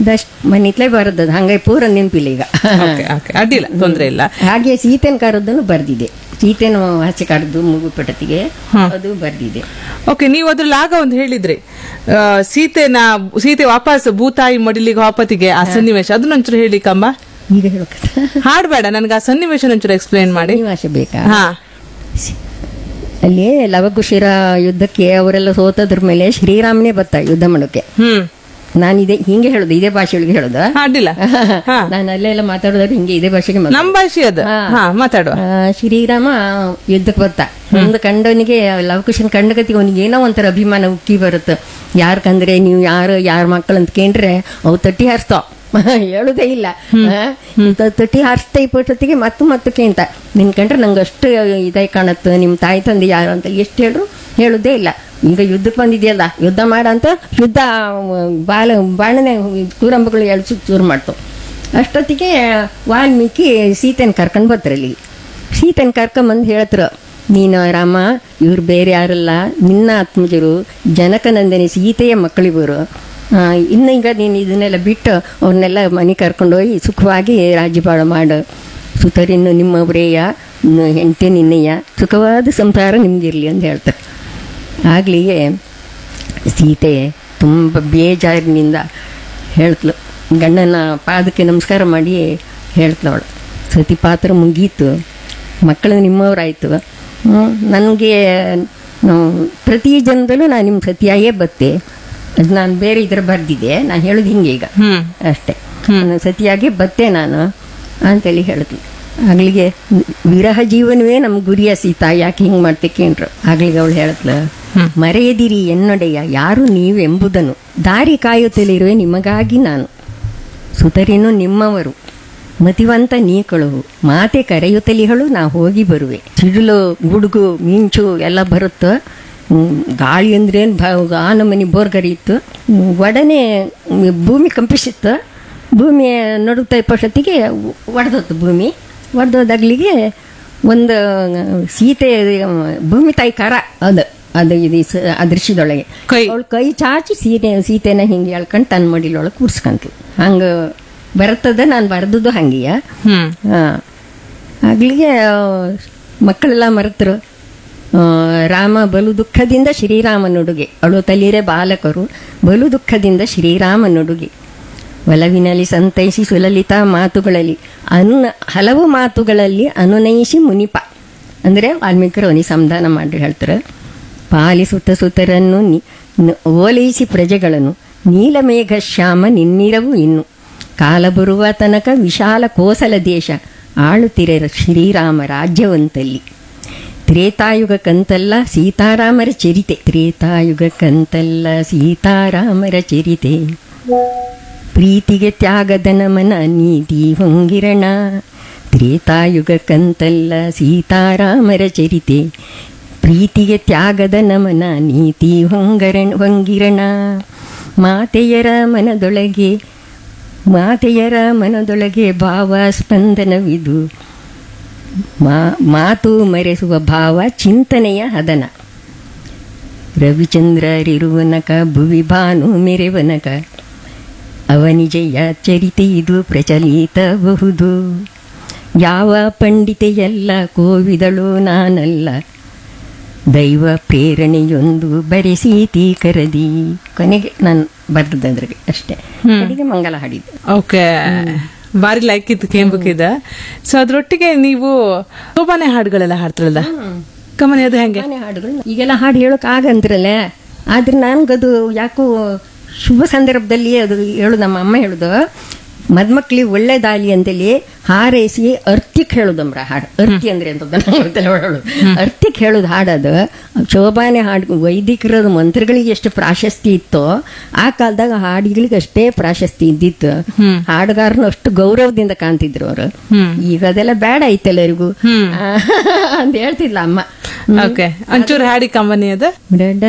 ಅದಷ್ಟು ಮನಿತ್ಲೇ ಬರದದು ಹಂಗೆ ಪೂರ ನೆನಪಿಲ್ಲ ಈಗ ಓಕೆ ಓಕೆ ಅಡ್ಡಿಲ್ಲ ತೊಂದ್ರೆ ಇಲ್ಲ ಹಾಗೆ ಸೀತೆನ ಕರೆದನ್ನು ಬರ್ದಿದೆ ಸೀತೆನ ಹಚ್ಚಿ ಕರೆದು ಮುಗು ಪಟತಿಗೆ ಅದು ಬರ್ದಿದೆ ಓಕೆ ನೀವು ಅದ್ರಲ್ಲಿ ಆಗ ಒಂದು ಹೇಳಿದ್ರಿ ಆ, ಸೀತೆನ ಸೀತೆ ವಾಪಸ್ ಭೂತಾಯಿ ಮಡಿಲಿಗೆ ವಾಪತಿಗೆ ಆ ಸನ್ನಿವೇಶ ಅದನ್ನೊಂಚೂರು ಹೇಳಿ ಕಮ್ಮ ಈಗ ಹೇಳೋಕೆ ಹಾಡ್ಬೇಡ ನನಗೆ ಆ ಸನ್ನಿವೇಶ ಒಂಚೂರು ಎಕ್ಸ್ಪ್ಲೇನ್ ಮಾಡಿ ನಿವಾಸ ಬೇಕಾ ಹಾ ಅಲ್ಲಿ ಲವಕುಶಿರ ಯುದ್ಧಕ್ಕೆ ಅವರೆಲ್ಲ ಸೋತದ್ರ ಮೇಲೆ ಶ್ರೀರಾಮನೇ ಬತ್ತ ಯುದ್ಧ ಮಾಡೋಕೆ ಹ್ಮ್ ನಾನು ಇದೇ ಹಿಂಗೆ ಹೇಳುದು ಇದೇ ಭಾಷೆಯೊಳಗೆ ಹೇಳುದ ಹಾ, ಅಡ್ಡಿಲ್ಲ ಹಾ ನಾನು ಅಲ್ಲೆಲ್ಲ ಮಾತಾಡೋದಾದ್ರೆ ಹಿಂಗೆ ಇದೇ ಭಾಷೆಗೆ ಮಾತಾಡೋದು. ನಮ್ ಭಾಷೆ ಅದು ಹಾ ಮಾತಾಡುವ ಆ, ಶ್ರೀರಾಮ ಯುದ್ಧಕ್ಕೆ ಬತ್ತ ಒಂದು ಕಂಡವನಿಗೆ ಲವಕುಶನ್ ಕಂಡಗತಿಗೆ ಅವನಿಗೆ ಏನೋ ಒಂಥರ ಅಭಿಮಾನ ಉಕ್ಕಿ ಬರುತ್ತೆ ಯಾರ್ ಕಂದ್ರೆ ನೀವು ಯಾರು ಯಾರ ಮಕ್ಕಳು ಅಂತ ಕೇಂಡ್ರೆ ಅವು ತಟ್ಟಿ ಹಾರಿಸ್ತಾವ ಹೇಳುದೇ ಇಲ್ಲ ಆ, ತ- ತಟ್ಟಿ ಹಾರಿಸ್ತಾ ಇಪ್ಪತ್ತೊತ್ತಿಗೆ ಮತ್ತು ಮತ್ತು ಕೇಂತ ನಿನ್ ಕಂಡ್ರೆ ನಂಗೆ ಅಷ್ಟು ಇದಾಗಿ ಕಾಣತ್ತೆ ನಿಮ್ಮ ತಾಯಿ ತಂದೆ ಯಾರು ಅಂತ ಎಷ್ಟು ಹೇಳ್ರು ಹೇಳುದೇ ಇಲ್ಲ ಈಗ ಯುದ್ಧಕ್ಕೆ ಬಂದಿದೆಯಲ್ಲ ಯುದ್ಧ ಮಾಡ ಅಂತ ಯುದ್ಧ ಆ, ಬಾಲ ಬಾಣನೆ ಕೂರಂಬಗಳು ಎಳ್ಸು ಶುರು ಮಾಡ್ತು ಅಷ್ಟೊತ್ತಿಗೆ ವಾಲ್ಮೀಕಿ ಸೀತೆನ ಕರ್ಕೊಂಡು ಬರ್ತಾರಲ್ಲಿ ಸೀತೆನ ಕರ್ಕೊಂಬಂದು ಹೇಳ್ತಾರೆ ನೀನು ರಾಮ ಇವ್ರು ಬೇರೆ ಯಾರಲ್ಲ ನಿನ್ನ ಆತ್ಮಜರು ಜನಕನಂದನಿ ಸೀತೆಯ ಮಕ್ಕಳಿವರು ಆ, ಇನ್ನು ಈಗ ನೀನು ಇದನ್ನೆಲ್ಲ ಬಿಟ್ಟು ಅವ್ರನ್ನೆಲ್ಲ ಮನೆ ಕರ್ಕೊಂಡೋಗಿ ಸುಖವಾಗಿ ರಾಜ್ಯಪಾಲ ಮಾಡು ಸುತರಿನ್ನು ನಿಮ್ಮವರೇಯ ಹೆಂಡತಿ ನಿನ್ನಯ್ಯ ಸುಖವಾದ ಸಂಸಾರ ನಿಮ್ಗಿರ್ಲಿ ಅಂತ ಹೇಳ್ತಾರೆ ಆಗ್ಲಿಗೆ ಸೀತೆ ತುಂಬ ಬೇಜಾರಿನಿಂದ ಹೇಳ್ತ್ಲು ಗಂಡನ ಪಾದಕ್ಕೆ ನಮಸ್ಕಾರ ಮಾಡಿ ಹೇಳ್ತ್ಲು ಅವಳು ಸತಿ ಪಾತ್ರ ಮುಗೀತು ಮಕ್ಕಳು ನಿಮ್ಮವರಾಯಿತು ನನಗೆ ಪ್ರತಿ ಜನ್ಮದಲ್ಲೂ ನಾನು ನಿಮ್ಮ ಸತಿಯಾಗೇ ಬತ್ತೆ ಅದು ನಾನು ಬೇರೆ ಇದರ ಬರ್ದಿದ್ದೆ ನಾನು ಹೇಳೋದು ಹಿಂಗೆ ಈಗ ಹ್ಮ್ ಅಷ್ಟೇ ನಾನು ಸತಿಯಾಗಿ ಬತ್ತೆ ನಾನು ಅಂತೇಳಿ ಹೇಳಿದ್ಲು ಆಗ್ಲಿಗೆ ವಿರಹ ಜೀವನವೇ ನಮ್ಮ ಗುರಿಯ ಸೀತಾ ಯಾಕೆ ಹಿಂಗೆ ಮಾಡ್ತೆ ಕೇಂದ್ರ ಆಗ್ಲಿಗೆ ಅವಳು ಹೇಳತ್ಲ ಮರೆಯದಿರಿ ಎನ್ನೊಡೆಯ ಯಾರು ನೀವೆಂಬುದನ್ನು ದಾರಿ ಕಾಯುತ್ತಲಿರುವೆ ನಿಮಗಾಗಿ ನಾನು ಸುತರಿನು ನಿಮ್ಮವರು ಮತಿವಂತ ನೀ ಕಳುವು ಮಾತೆ ಕರೆಯುತ್ತಲಿಗಳು ನಾ ಹೋಗಿ ಬರುವೆ ಸಿಡಿಲು ಗುಡುಗು ಮಿಂಚು ಎಲ್ಲ ಬರುತ್ತೋ ಹ್ಮ್, ಗಾಳಿ ಅಂದ್ರೇನು ಭ ಆ ನಮನಿ ಬೋರ್ಗರಿಯಿತ್ತು ಹ್ಮ್, ಒಡನೆ ಹ್ಮ್, ಭೂಮಿ ಕಂಪಿಸಿತ್ತು ಭೂಮಿ ನಡುತ್ತಾ ಇಪ್ಪಷ್ಟೊತ್ತಿಗೆ ಒಡೆದೋತು ಭೂಮಿ ಒಡೆದೋದಾಗ್ಲಿಗೆ ಒಂದು ಸೀತೆ ಭೂಮಿ ತಾಯಿ ಕರ ಅದು ಅದು ಇದು ಸ- ಆ ದೃಶ್ಯದೊಳಗೆ ಕೈ. ಅವಳು ಕೈ ಚಾಚಿ ಸೀತೆ ಸೀತೆನ ಹಿಂಗೆ ಎಳ್ಕೊಂಡು ತನ್ನ ಮಡಿಲೊಳಗೆ ಕೂರ್ಸ್ಕಂತು ಹಂಗೆ ಬರ್ತದ ನಾನು ಬರೆದದ್ದು ಹಂಗೆಯ ಹ್ಮ್ ಆಗ್ಲಿಗೆ ಮಕ್ಕಳೆಲ್ಲ ಮರೆತರು ಆ, ರಾಮ ಬಲು ದುಃಖದಿಂದ ಶ್ರೀರಾಮನುಡುಗೆ ಅಳು ತಲೀರೆ ಬಾಲಕರು ಬಲು ದುಃಖದಿಂದ ಶ್ರೀರಾಮನುಡುಗೆ ಒಲವಿನಲ್ಲಿ ಸಂತೈಸಿ ಸುಲಲಿತ ಮಾತುಗಳಲ್ಲಿ ಅನು ಹಲವು ಮಾತುಗಳಲ್ಲಿ ಅನುನಯಿಸಿ ಮುನಿಪ ಅಂದರೆ ವಾಲ್ಮೀಕರು ಅವನಿಗೆ ಸಂಧಾನ ಮಾಡಿ ಹೇಳ್ತಾರೆ ಪಾಲಿಸುತ್ತ ಸುತರನ್ನು ನಿ- ನ- ಓಲೈಸಿ ಪ್ರಜೆಗಳನ್ನು ನೀಲಮೇಘ ಶ್ಯಾಮ ನಿನ್ನಿರವು ಇನ್ನು ಕಾಲ ಬರುವ ತನಕ ವಿಶಾಲ ಕೋಸಲ ದೇಶ ಆಳುತ್ತಿರೆ ಶ್ರೀರಾಮ ರಾಜ್ಯವಂತಲ್ಲಿ ತ್ರೇತಾಯುಗ ಕಂತಲ್ಲ ಸೀತಾರಾಮರ ಚರಿತೆ ತ್ರೇತಾಯುಗ ಕಂತಲ್ಲ ಸೀತಾರಾಮರ ಚರಿತೆ ಪ್ರೀತಿಗೆ ತ್ಯಾಗದ ನಮನ ನೀತಿ ಹೊಂಗಿರಣ ತ್ರೇತಾಯುಗ ಕಂತಲ್ಲ ಸೀತಾರಾಮರ ಚರಿತೆ ಪ್ರೀತಿಗೆ ತ್ಯಾಗದ ನಮನ ನೀತಿ ಹೊಂಗರಣ ಹೊಂಗಿರಣ ಮಾತೆಯರ ಮನದೊಳಗೆ ಮಾತೆಯರ ಮನದೊಳಗೆ ಭಾವ ಸ್ಪಂದನವಿದು ಮಾ ಮಾತು ಮರೆಸುವ ಭಾವ ಚಿಂತನೆಯ ಹದನ ರವಿಚಂದ್ರರಿರುವನಕ ಭುವಿ ಭಾನು ಮೆರೆವನಕ ಅವನಿಜಯ ಚರಿತೆ ಇದು ಪ್ರಚಲಿತಬಹುದು ಯಾವ ಪಂಡಿತೆಯಲ್ಲ ಕೋವಿದಳು ನಾನಲ್ಲ ದೈವ ಪ್ರೇರಣೆಯೊಂದು ಬರೆಸೀತಿ ಕರದಿ ಕೊನೆಗೆ ನಾನು ಬರ್ದದ್ರಿಗೆ ಅಷ್ಟೇ ಕಡೆಗೆ ಮಂಗಲ ಹಾಡಿದ್ದು ಓಕೆ ಬಾರಿ ಲೈಕ್ ಇತ್ತು ಕೇಂಬುಕಿದ ಸೊ ಅದ್ರೊಟ್ಟಿಗೆ ನೀವು ಶೋಭಾನೆ ಹಾಡುಗಳೆಲ್ಲ ಹಾಡ್ತಾರಲ್ಲ ಕಮನಿ ಅದು ಹೆಂಗೆ ನಾನೇ ಹಾಡುಗಳು ಈಗೆಲ್ಲ ಹಾಡು ಹೇಳೋಕೆ ಆಗಂದ್ರಲ್ಲ ಆದ್ರೆ ನನ್ಗದು ಯಾಕೋ ಶುಭ ಸಂದರ್ಭದಲ್ಲಿ ಅದು ಹೇಳು ನಮ್ಮ ಅಮ್ಮ ಹೇಳುದು ಮದ್ಮಕ್ಳಿಗೆ ಒಳ್ಳೇದಾಲಿ ಅಂತೇಳಿ ಹಾರೈಸಿ ಅರ್ತಿಕ್ ಹೇಳುದಮ್ರ ಹಾಡು ಅರ್ತಿ ಅಂದ್ರೆ ಅಂತ ಹೇಳು ಅರ್ತಿಕ್ ಹೇಳುದು ಹಾಡದು ಶೋಭಾನೆ ಹಾಡು ವೈದಿಕರ ಮಂತ್ರಗಳಿಗೆ ಎಷ್ಟು ಪ್ರಾಶಸ್ತಿ ಇತ್ತೋ ಆ ಕಾಲದಾಗ ಹಾಡುಗಳಿಗೆ ಅಷ್ಟೇ ಪ್ರಾಶಸ್ತಿ ಇದ್ದಿತ್ತು ಹಾಡುಗಾರನು ಅಷ್ಟು ಗೌರವದಿಂದ ಕಾಣ್ತಿದ್ರು ಅವರು ಈಗ ಅದೆಲ್ಲ ಬೇಡ ಐತೆ ಎಲ್ಲರಿಗೂ ಅಂತ ಹೇಳ್ತಿದ್ಲ ಅಮ್ಮ ಓಕೆ ಒಂಚೂರು ಹಾಡಿ ಕಂಬನಿ ಅದು ಡಡ್ಡ